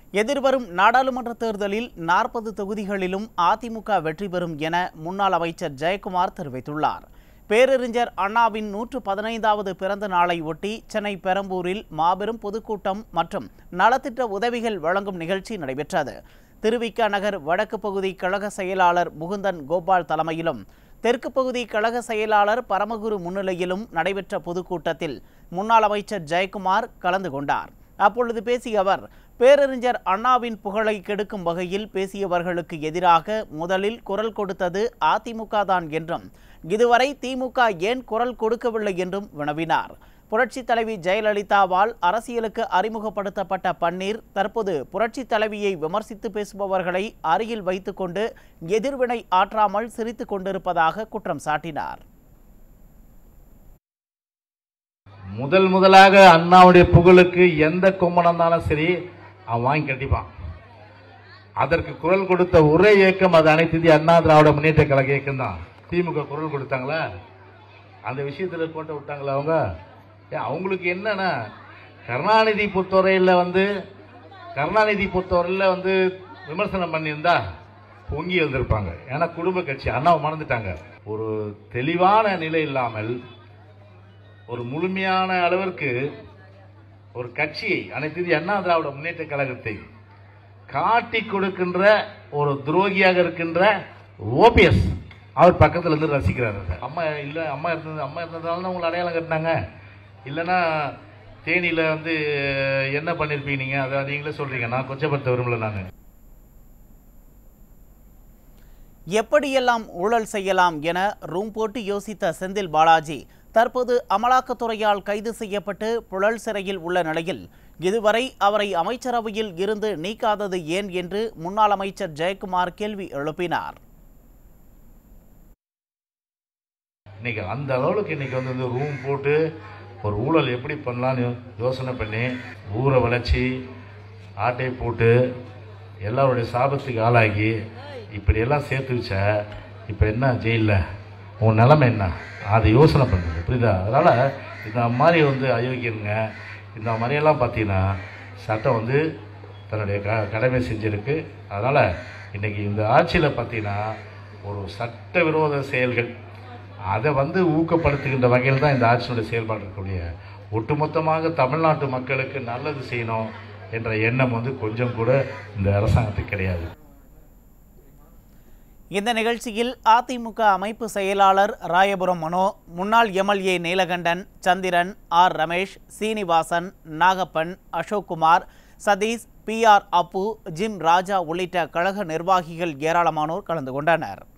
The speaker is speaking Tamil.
எதிர்வரும் நாடாளுமன்ற தேர்தலில் நாற்பது தொகுதிகளிலும் அதிமுக வெற்றி பெறும் என முன்னாள் அமைச்சர் ஜெயக்குமார் தெரிவித்துள்ளார் பேரறிஞர் அண்ணாவின் நூற்று பதினைந்தாவது பிறந்த நாளை ஒட்டி சென்னை பெரம்பூரில் மாபெரும் பொதுக்கூட்டம் மற்றும் நலத்திட்ட உதவிகள் வழங்கும் நிகழ்ச்சி நடைபெற்றது திருவிக நகர் வடக்கு பகுதி கழக செயலாளர் முகுந்தன் கோபால் தலைமையிலும் தெற்கு பகுதி கழக செயலாளர் பரமகுரு முன்னிலையிலும் நடைபெற்ற பொதுக்கூட்டத்தில் முன்னாள் அமைச்சர் ஜெயக்குமார் கலந்து கொண்டார் அப்பொழுது பேசிய அவர் பேரறிஞர் அண்ணாவின் புகழை கெடுக்கும் வகையில் பேசியவர்களுக்கு எதிராக முதலில் குரல் கொடுத்தது அதிமுக தான் என்றும் இதுவரை திமுக ஏன் குரல் கொடுக்கவில்லை என்றும் வினவினார் புரட்சி தலைவி ஜெயலலிதாவால் அரசியலுக்கு அறிமுகப்படுத்தப்பட்ட பன்னீர் தற்போது புரட்சி தலைவியை விமர்சித்து பேசுபவர்களை அருகில் வைத்துக்கொண்டு எதிர்வினை ஆற்றாமல் சிரித்துக் கொண்டிருப்பதாக குற்றம் சாட்டினார் முதல் முதலாக அண்ணாவுடைய புகழுக்கு எந்த கொம்பனம் இருந்தாலும் சரி அவன் வாங்கி கட்டிப்பான் அதற்கு குரல் கொடுத்த ஒரே இயக்கம் அது அனைத்து இந்திய அண்ணா திராவிட முன்னேற்ற கழக இயக்கம் தான் திமுக குரல் கொடுத்தாங்களா அந்த விஷயத்துல கோட்டை விட்டாங்களா அவங்க ஏன் அவங்களுக்கு என்னன்னா கருணாநிதி பொறுத்தவரையில் வந்து கருணாநிதி பொறுத்தவரையில் வந்து விமர்சனம் பண்ணியிருந்தா பொங்கி வந்திருப்பாங்க ஏன்னா குடும்ப கட்சி அண்ணாவை மறந்துட்டாங்க ஒரு தெளிவான நிலை இல்லாமல் ஒரு முழுமையான அளவிற்கு ஒரு கட்சியை அனைத்து இந்திய அண்ணா திராவிட முன்னேற்ற கழகத்தை காட்டி கொடுக்கின்ற ஒரு துரோகியாக இருக்கின்ற ஓபிஎஸ் அவர் பக்கத்துல இருந்து ரசிக்கிறார் அதை. அம்மா இல்ல அம்மா இருந்தது அம்மா இருந்ததால தான் உங்களை அடையாளம் கட்டினாங்க இல்லைன்னா தேனியில வந்து என்ன பண்ணிருப்பீங்க நீங்க அதை நீங்களே சொல்றீங்க நான் கொச்சப்படுத்த விரும்பல நான் எப்படியெல்லாம் ஊழல் செய்யலாம் என ரூம் போட்டு யோசித்த செந்தில் பாலாஜி தற்போது அமலாக்கத்துறையால் கைது செய்யப்பட்டு புழல் சிறையில் உள்ள நிலையில் இதுவரை அவரை அமைச்சரவையில் இருந்து நீக்காதது ஏன் என்று முன்னாள் அமைச்சர் ஜெயக்குமார் கேள்வி எழுப்பினார் இன்னைக்கு அந்த அளவுக்கு இன்னைக்கு வந்து இந்த ரூம் போட்டு ஒரு ஊழல் எப்படி பண்ணலான்னு யோசனை பண்ணி ஊரை வளைச்சி ஆட்டை போட்டு எல்லாருடைய சாபத்துக்கு ஆளாகி இப்படியெல்லாம் சேர்த்து வச்ச இப்போ என்ன ஜெயிலில் உன் நிலைமை என்ன அதை யோசனை பண்ணுது புரியுதா அதனால் இந்த மாதிரி வந்து அயோக்கியனுங்க இந்த மாதிரியெல்லாம் பார்த்தீங்கன்னா சட்டம் வந்து தன்னுடைய க கடமை செஞ்சிருக்கு அதனால் இன்றைக்கி இந்த ஆட்சியில் பார்த்தீங்கன்னா ஒரு சட்டவிரோத செயல்கள் அதை வந்து ஊக்கப்படுத்துகின்ற வகையில் தான் இந்த ஆட்சியினுடைய செயல்பாடு இருக்கக்கூடிய ஒட்டுமொத்தமாக தமிழ்நாட்டு மக்களுக்கு நல்லது செய்யணும் என்ற எண்ணம் வந்து கொஞ்சம் கூட இந்த அரசாங்கத்துக்கு கிடையாது இந்த நிகழ்ச்சியில் அதிமுக அமைப்பு செயலாளர் ராயபுரம் மனோ முன்னாள் MLA Neelakandan Chandran R Ramesh Srinivasan Nagappan Ashokkumar Sathish P R Appu Jim Raja உள்ளிட்ட கழக நிர்வாகிகள் ஏராளமானோர் கலந்து கொண்டனர்